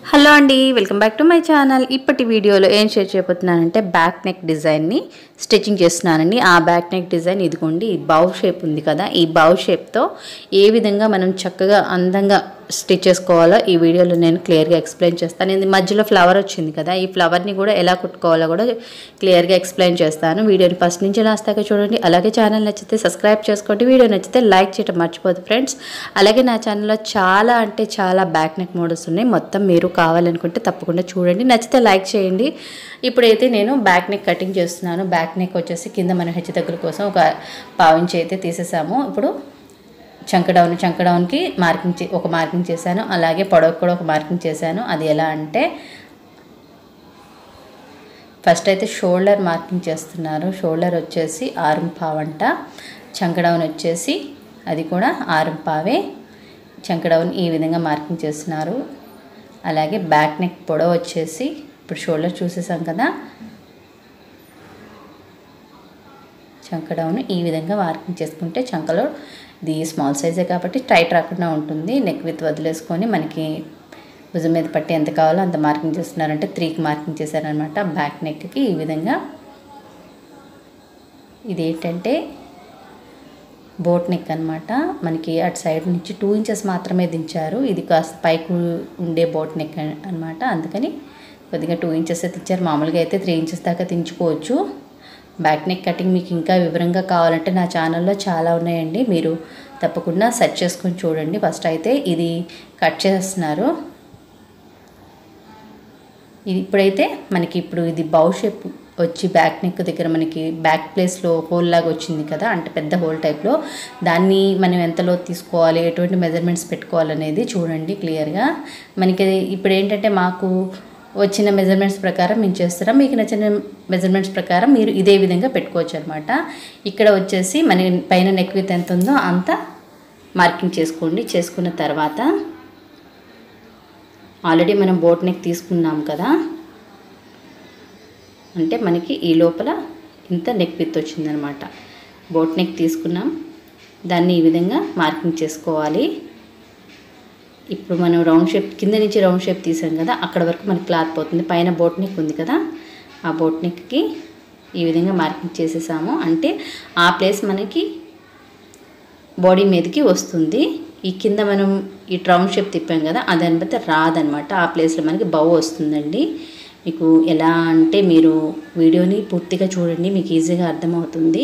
hello అండి welcome back to my channel ఇప్పటి వీడియోలో ఏం షేర్ చేయబోతున్నానంటే బ్యాక్ నెక్ డిజైన్ని స్టిచ్చింగ్ చేస్తున్నానండి ఆ బ్యాక్ నెక్ డిజైన్ ఇదిగోండి ఈ బౌ షేప్ ఉంది కదా ఈ బౌ షేప్తో ఏ విధంగా మనం చక్కగా అందంగా స్టిచ్ చేసుకోవాలో ఈ వీడియోలో నేను క్లియర్గా ఎక్స్ప్లెయిన్ చేస్తాను ఇది మధ్యలో ఫ్లవర్ వచ్చింది కదా ఈ ఫ్లవర్ని కూడా ఎలా కుట్టుకోవాలో కూడా క్లియర్గా ఎక్స్ప్లెయిన్ చేస్తాను వీడియోని ఫస్ట్ నుంచి లాస్ట్ దాకా చూడండి అలాగే ఛానల్ నచ్చితే సబ్స్క్రైబ్ చేసుకోండి వీడియో నచ్చితే లైక్ చేయడం మర్చిపోదు ఫ్రెండ్స్ అలాగే నా ఛానల్లో చాలా అంటే చాలా బ్యాక్ నెక్ మోడల్స్ ఉన్నాయి మొత్తం మీరు కావాలనుకుంటే తప్పకుండా చూడండి నచ్చితే లైక్ చేయండి ఇప్పుడైతే నేను బ్యాక్ నెక్ కటింగ్ చేస్తున్నాను బ్యాక్ నెక్ వచ్చేసి కింద మన హెచ్చు దగ్గర కోసం ఒక పావించి అయితే తీసేసాము ఇప్పుడు చంక డౌన్ చంక డౌన్కి మార్కింగ్ చే ఒక మార్కింగ్ చేశాను అలాగే పొడవుకు కూడా ఒక మార్కింగ్ చేశాను అది ఎలా అంటే ఫస్ట్ అయితే షోల్డర్ మార్కింగ్ చేస్తున్నారు షోల్డర్ వచ్చేసి ఆరు పావంట చంక డౌన్ వచ్చేసి అది కూడా ఆరు పావే చంక డౌన్ ఈ విధంగా మార్కింగ్ చేస్తున్నారు అలాగే బ్యాక్ నెక్ పొడవు వచ్చేసి ఇప్పుడు షోల్డర్ చూసేసాం కదా చంక డౌన్ ఈ విధంగా మార్కింగ్ చేసుకుంటే చంకలో ఇది స్మాల్ సైజే కాబట్టి టైట్ రాకుండా ఉంటుంది నెక్ విత్ వదిలేసుకొని మనకి భుజం మీద పట్టి ఎంత కావాలో అంత మార్కింగ్ చేస్తున్నారంటే త్రీకి మార్కింగ్ చేశారనమాట బ్యాక్ నెక్కి ఈ విధంగా ఇదేంటంటే బోట్ నెక్ అనమాట మనకి అటు సైడ్ నుంచి టూ ఇంచెస్ మాత్రమే దించారు ఇది కాస్త పైకి ఉండే బోట్ నెక్ అనమాట అందుకని కొద్దిగా టూ ఇంచెస్ తెచ్చారు మామూలుగా అయితే త్రీ ఇంచెస్ దాకా తెంచుకోవచ్చు బ్యాక్ నెక్ కటింగ్ మీకు ఇంకా వివరంగా కావాలంటే నా ఛానల్లో చాలా ఉన్నాయండి మీరు తప్పకుండా సెర్చ్ చేసుకొని చూడండి ఫస్ట్ అయితే ఇది కట్ చేస్తున్నారు ఇది ఇప్పుడైతే మనకి ఇప్పుడు ఇది బౌ షేప్ వచ్చి బ్యాక్ నెక్ దగ్గర మనకి బ్యాక్ ప్లేస్లో హోల్ లాగా వచ్చింది కదా అంటే పెద్ద హోల్ టైప్లో దాన్ని మనం ఎంతలో తీసుకోవాలి ఎటువంటి మెజర్మెంట్స్ పెట్టుకోవాలనేది చూడండి క్లియర్గా మనకి ఇప్పుడు ఏంటంటే మాకు వచ్చిన మెజర్మెంట్స్ ప్రకారం మేము చేస్తున్నాం మీకు నచ్చిన మెజర్మెంట్స్ ప్రకారం మీరు ఇదే విధంగా పెట్టుకోవచ్చు అనమాట ఇక్కడ వచ్చేసి మన పైన నెక్ విత్ ఎంత ఉందో అంత మార్కింగ్ చేసుకోండి చేసుకున్న తర్వాత ఆల్రెడీ మనం బోట్ నెక్ తీసుకున్నాం కదా అంటే మనకి ఈ లోపల ఇంత నెక్ విత్ వచ్చిందనమాట బోట్ నెక్ తీసుకున్నాం దాన్ని ఈ విధంగా మార్కింగ్ చేసుకోవాలి ఇప్పుడు మనం రౌండ్ షేప్ కింద నుంచి రౌండ్ షేప్ తీసాం కదా అక్కడ వరకు మనకి క్లాత్ పోతుంది పైన బోట్ నెక్ ఉంది కదా ఆ బోట్ నెక్కి ఈ విధంగా మార్కింగ్ చేసేసాము అంటే ఆ ప్లేస్ మనకి బాడీ మీదకి వస్తుంది ఈ కింద మనం ఈ రౌండ్ షేప్ తిప్పాం కదా అదని బట్టి రాదనమాట ఆ ప్లేస్లో మనకి బౌ వస్తుందండి మీకు ఎలా అంటే మీరు వీడియోని పూర్తిగా చూడండి మీకు ఈజీగా అర్థమవుతుంది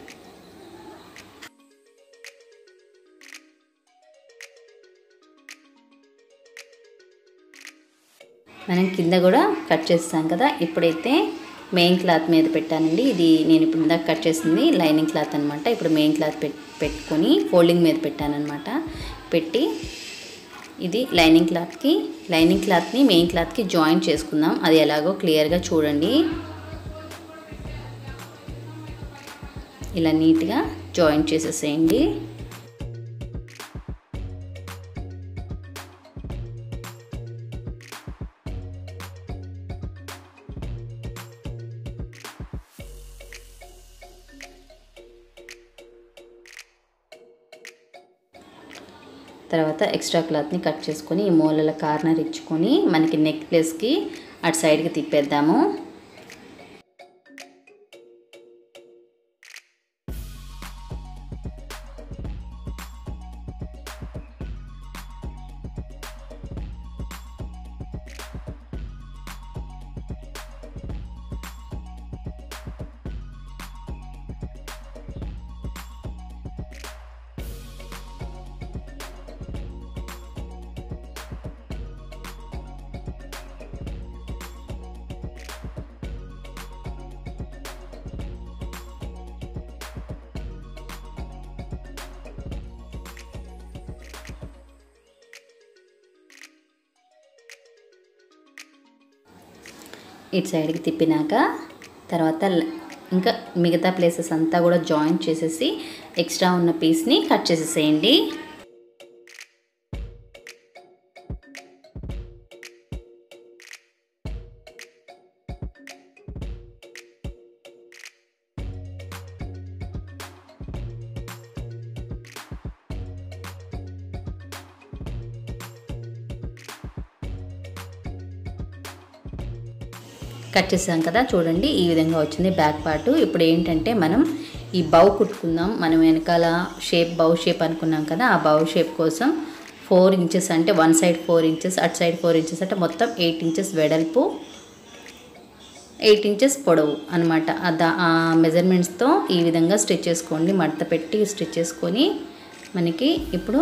మనం కింద కూడా కట్ చేస్తాం కదా ఇప్పుడైతే మెయిన్ క్లాత్ మీద పెట్టానండి ఇది నేను ఇప్పుడు ఇందాక కట్ చేసింది లైనింగ్ క్లాత్ అనమాట ఇప్పుడు మెయిన్ క్లాత్ పెట్ పెట్టుకొని ఫోల్డింగ్ మీద పెట్టానమాట పెట్టి ఇది లైనింగ్ క్లాత్కి లైనింగ్ క్లాత్ని మెయిన్ క్లాత్కి జాయింట్ చేసుకుందాం అది ఎలాగో క్లియర్గా చూడండి ఇలా నీట్గా జాయింట్ చేసేసేయండి తర్వాత ఎక్స్ట్రా క్లాత్ని కట్ చేసుకొని ఈ మూలల కార్నర్ ఇచ్చుకొని మనకి నెక్ ప్లేస్కి అటు సైడ్కి తిప్పేద్దాము ఇటు సైడ్కి తిప్పినాక తర్వాత ఇంకా మిగతా ప్లేసెస్ అంతా కూడా జాయింట్ చేసేసి ఎక్స్ట్రా ఉన్న పీస్ని కట్ చేసేసేయండి కట్ చేసాం కదా చూడండి ఈ విధంగా వచ్చింది బ్యాక్ పార్ట్ ఇప్పుడు ఏంటంటే మనం ఈ బౌ కుట్టుకుందాం మనం వెనకాల షేప్ బౌ షేప్ అనుకున్నాం కదా ఆ బౌ షేప్ కోసం ఫోర్ ఇంచెస్ అంటే వన్ సైడ్ ఫోర్ ఇంచెస్ అటు సైడ్ ఫోర్ ఇంచెస్ అంటే మొత్తం ఎయిట్ ఇంచెస్ వెడల్పు ఎయిట్ ఇంచెస్ పొడవు అనమాట ఆ మెజర్మెంట్స్తో ఈ విధంగా స్టిచ్ చేసుకోండి మడత పెట్టి స్టిచ్ చేసుకొని మనకి ఇప్పుడు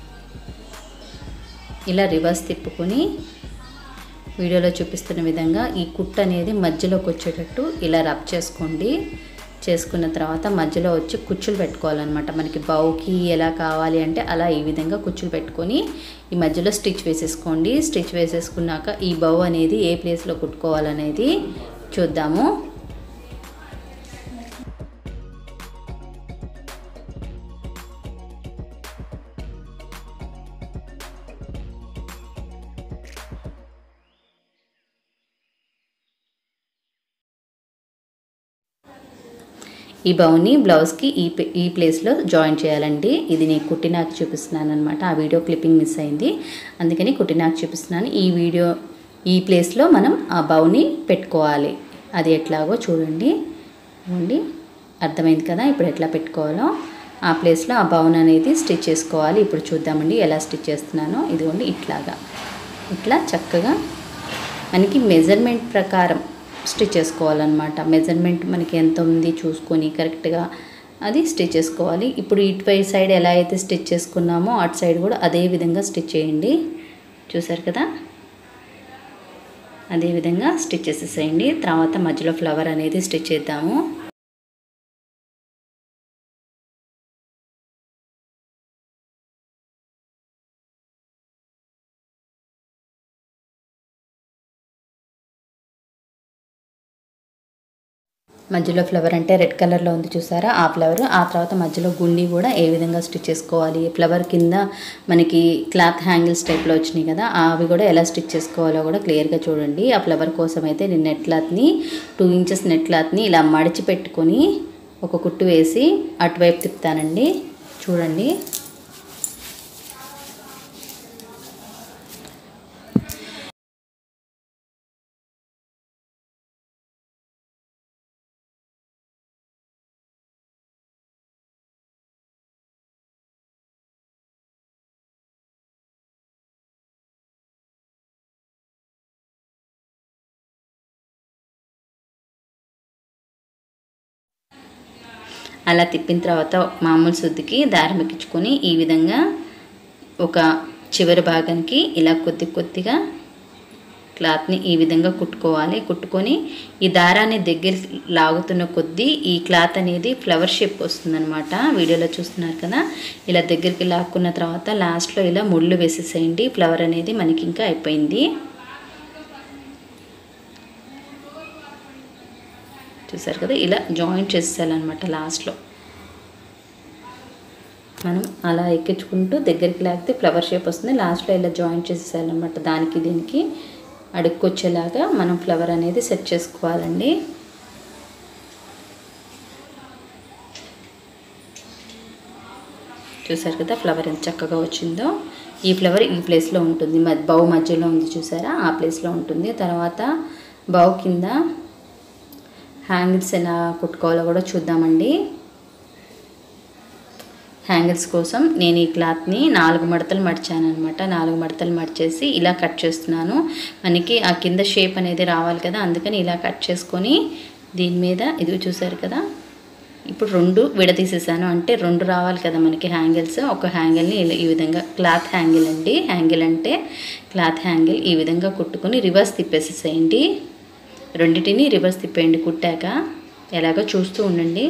ఇలా రివర్స్ తిప్పుకొని వీడియోలో చూపిస్తున్న విధంగా ఈ కుట్ అనేది మధ్యలోకి వచ్చేటట్టు ఇలా రబ్ చేసుకోండి చేసుకున్న తర్వాత మధ్యలో వచ్చి కుచ్చులు పెట్టుకోవాలన్నమాట మనకి బౌకి ఎలా కావాలి అంటే అలా ఈ విధంగా కుచ్చులు పెట్టుకొని ఈ మధ్యలో స్టిచ్ వేసేసుకోండి స్టిచ్ వేసేసుకున్నాక ఈ బౌ అనేది ఏ ప్లేస్లో కుట్టుకోవాలనేది చూద్దాము ఈ బౌని బ్లౌజ్కి ఈ ప్లే- ఈ ప్లేస్లో జాయిన్ చేయాలండి ఇది నేను కుట్టినాక చూపిస్తున్నాను అనమాట ఆ వీడియో క్లిప్పింగ్ మిస్ అయింది అందుకని కుట్టినాక చూపిస్తున్నాను ఈ వీడియో ఈ ప్లేస్లో మనం ఆ బౌని పెట్టుకోవాలి అది ఎట్లాగో చూడండి ఇవ్వండి అర్థమైంది కదా ఇప్పుడు ఎట్లా పెట్టుకోవాలో ఆ ప్లేస్లో ఆ బౌన్ అనేది స్టిచ్ చేసుకోవాలి ఇప్పుడు చూద్దామండి ఎలా స్టిచ్ చేస్తున్నానో ఇదిగోండి ఇట్లాగా ఇట్లా చక్కగా మనకి మెజర్మెంట్ ప్రకారం స్టిచ్ చేసుకోవాలన్నమాట మెజర్మెంట్ మనకి ఎంత ఉంది చూసుకొని కరెక్ట్గా అది స్టిచ్ చేసుకోవాలి ఇప్పుడు ఇటుపై సైడ్ ఎలా అయితే స్టిచ్ చేసుకున్నామో అటు సైడ్ కూడా అదే విధంగా స్టిచ్ చేయండి చూసారు కదా అదే విధంగా స్టిచ్ చేసేసేయండి తర్వాత మధ్యలో ఫ్లవర్ అనేది స్టిచ్ చేద్దాము మధ్యలో ఫ్లవర్ అంటే రెడ్ కలర్లో ఉంది చూసారా ఆ ఫ్లవర్ ఆ తర్వాత మధ్యలో గుండి కూడా ఏ విధంగా స్టిచ్ చేసుకోవాలి ఫ్లవర్ కింద మనకి క్లాత్ హ్యాంగిల్స్ టైప్లో వచ్చినాయి కదా అవి కూడా ఎలా స్టిచ్ చేసుకోవాలో కూడా క్లియర్గా చూడండి ఆ ఫ్లవర్ కోసం అయితే నేను నెట్ క్లాత్ని టూ ఇంచెస్ నెట్ క్లాత్ని ఇలా మడిచి పెట్టుకొని ఒక కుట్టు వేసి అటువైపు తిప్పుతానండి చూడండి అలా తిప్పిన తర్వాత మామూలు శుద్ధికి దారం ఎక్కించుకొని ఈ విధంగా ఒక చివరి భాగానికి ఇలా కొద్ది కొద్దిగా క్లాత్ని ఈ విధంగా కుట్టుకోవాలి కుట్టుకొని ఈ దారాన్ని దగ్గర లాగుతున్న కొద్దీ ఈ క్లాత్ అనేది ఫ్లవర్ షేప్ వస్తుందన్నమాట వీడియోలో చూస్తున్నారు కదా ఇలా దగ్గరికి లాక్కున్న తర్వాత లాస్ట్లో ఇలా ముళ్ళు వేసేసేయండి ఫ్లవర్ అనేది మనకి ఇంకా అయిపోయింది చూసారు కదా ఇలా జాయింట్ చేసేయాలన్నమాట లాస్ట్లో మనం అలా ఎక్కించుకుంటూ దగ్గరికి లాగితే ఫ్లవర్ షేప్ వస్తుంది లాస్ట్లో ఇలా జాయింట్ చేసేయాలన్నమాట దానికి దీనికి అడుక్కొచ్చేలాగా మనం ఫ్లవర్ అనేది సెట్ చేసుకోవాలండి చూసారు కదా ఫ్లవర్ ఎంత చక్కగా వచ్చిందో ఈ ఫ్లవర్ ఈ ప్లేస్లో ఉంటుంది మ- బౌ మధ్యలో ఉంది చూసారా ఆ ప్లేస్లో ఉంటుంది తర్వాత బౌ కింద హ్యాంగిల్స్ ఎలా కుట్టుకోవాలో కూడా చూద్దామండి హ్యాంగిల్స్ కోసం నేను ఈ క్లాత్ని నాలుగు మడతలు మడిచాను అనమాట నాలుగు మడతలు మడిచేసి ఇలా కట్ చేస్తున్నాను మనకి ఆ కింద షేప్ అనేది రావాలి కదా అందుకని ఇలా కట్ చేసుకొని దీని మీద ఇది చూసారు కదా ఇప్పుడు రెండు విడదీసేసాను అంటే రెండు రావాలి కదా మనకి హ్యాంగిల్స్ ఒక హ్యాంగిల్ని ఇలా ఈ విధంగా క్లాత్ హ్యాంగిల్ అండి హ్యాంగిల్ అంటే క్లాత్ హ్యాంగిల్ ఈ విధంగా కుట్టుకొని రివర్స్ తిప్పేసేసేయండి రెండిటిని రివర్స్ తిప్పేయండి కుట్టాక ఎలాగో చూస్తూ ఉండండి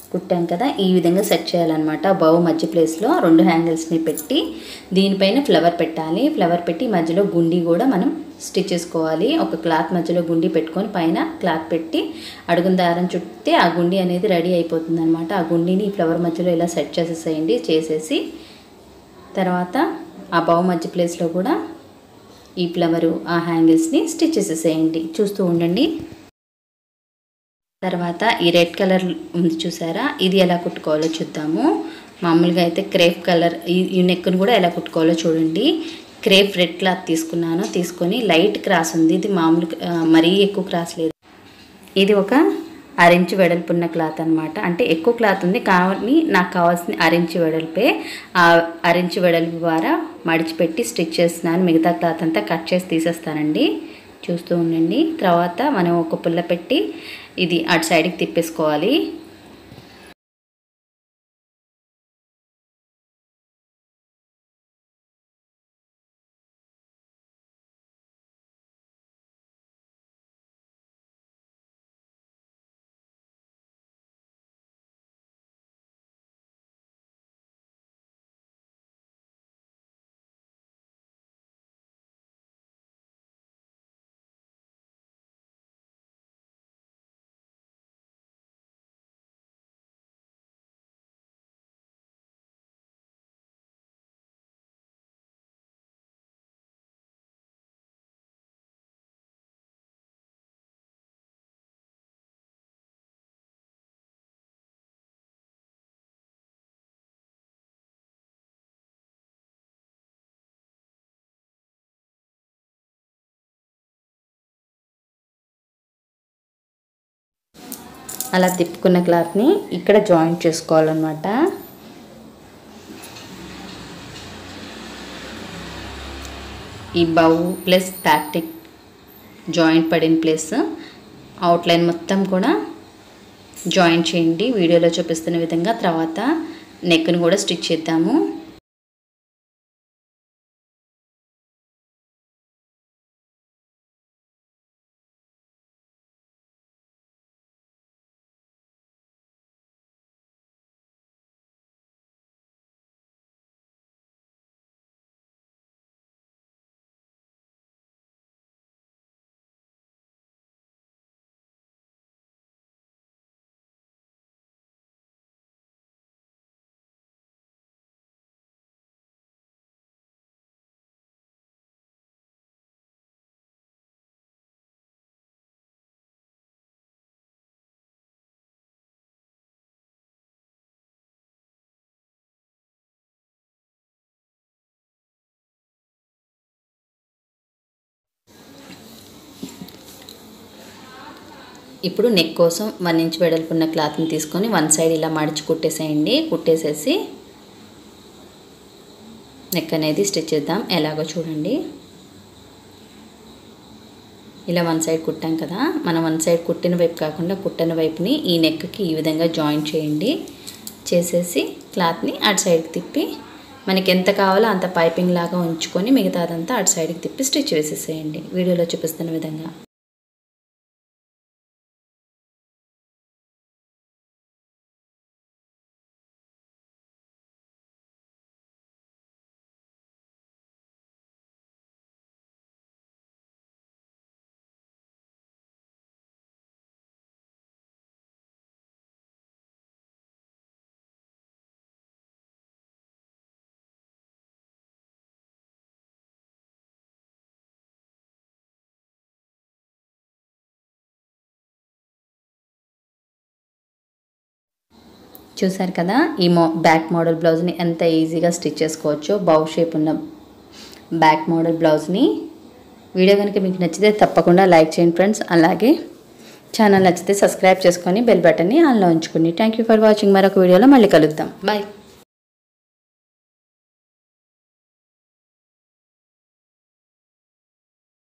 కుట్టాం కదా ఈ విధంగా సెట్ చేయాలన్నమాట బౌ మధ్య ప్లేస్లో రెండు హ్యాంగిల్స్ని పెట్టి దీనిపైన ఫ్లవర్ పెట్టాలి ఫ్లవర్ పెట్టి మధ్యలో గుండి కూడా మనం స్టిచ్ చేసుకోవాలి ఒక క్లాత్ మధ్యలో గుండి పెట్టుకొని పైన క్లాత్ పెట్టి అడుగున దారం చుట్టితే ఆ గుండి అనేది రెడీ అయిపోతుంది అనమాట ఆ గుండిని ఈ ఫ్లవర్ మధ్యలో ఇలా సెట్ చేసేసేయండి చేసేసి తర్వాత ఆ బౌ మధ్య ప్లేస్లో కూడా ఈ ఫ్లవరు ఆ హ్యాంగిల్స్ని స్టిచ్ చేసేసేయండి చూస్తూ ఉండండి తర్వాత ఈ రెడ్ కలర్ ఉంది చూసారా ఇది ఎలా కుట్టుకోవాలో చూద్దాము మామూలుగా అయితే క్రేప్ కలర్ ఈ ఈ నెక్ను కూడా ఎలా కుట్టుకోవాలో చూడండి క్రేప్ రెడ్ క్లాత్ తీసుకున్నాను తీసుకొని లైట్ క్రాస్ ఉంది ఇది మామూలు ఆ, మరీ ఎక్కువ క్రాస్ లేదు ఇది ఒక అరెంజ్ వెడల్పున్న క్లాత్ అనమాట అంటే ఎక్కువ క్లాత్ ఉంది కానీ నాకు కావాల్సిన అరెంజ్ వెడల్పే ఆ అరెంజ్ వెడల్పు ద్వారా మడిచిపెట్టి స్టిచ్ చేస్తున్నాను మిగతా క్లాత్ అంతా కట్ చేసి తీసేస్తానండి చూస్తూ ఉండండి తర్వాత మనం ఒక పుల్ల పెట్టి ఇది అటు సైడ్కి తిప్పేసుకోవాలి అలా తిప్పుకున్న క్లాత్ని ఇక్కడ జాయింట్ చేసుకోవాలన్నమాట ఈ బౌ ప్లస్ టాక్టిక్ జాయింట్ పడిన ప్లేస్ అవుట్లైన్ మొత్తం కూడా జాయింట్ చేయండి వీడియోలో చూపిస్తున్న విధంగా తర్వాత నెక్ను కూడా స్టిచ్ చేద్దాము ఇప్పుడు నెక్ కోసం వన్ ఇంచ్ వెడల్పున్న క్లాత్ని తీసుకొని వన్ సైడ్ ఇలా మడిచి కుట్టేసేయండి కుట్టేసేసి నెక్ అనేది స్టిచ్ చేద్దాం ఎలాగో చూడండి ఇలా వన్ సైడ్ కుట్టాం కదా మనం వన్ సైడ్ కుట్టిన వైపు కాకుండా కుట్టిన వైపుని ఈ నెక్కి ఈ విధంగా జాయిన్ చేయండి చేసేసి క్లాత్ని అటు సైడ్కి తిప్పి మనకి ఎంత కావాలో అంత పైపింగ్ లాగా ఉంచుకొని మిగతాదంతా అటు సైడ్కి తిప్పి స్టిచ్ వేసేసేయండి వీడియోలో చూపిస్తున్న విధంగా చూసారు కదా ఈ మో బ్యాక్ మోడల్ బ్లౌజ్ని ఎంత ఈజీగా స్టిచ్ చేసుకోవచ్చో బౌ షేప్ ఉన్న బ్యాక్ మోడల్ బ్లౌజ్ని వీడియో కనుక మీకు నచ్చితే తప్పకుండా లైక్ చేయండి ఫ్రెండ్స్ అలాగే ఛానల్ నచ్చితే సబ్స్క్రైబ్ చేసుకొని బెల్ బటన్ని ఆన్లో ఉంచుకోండి థ్యాంక్ యూ ఫర్ వాచింగ్ మరొక వీడియోలో మళ్ళీ కలుద్దాం బాయ్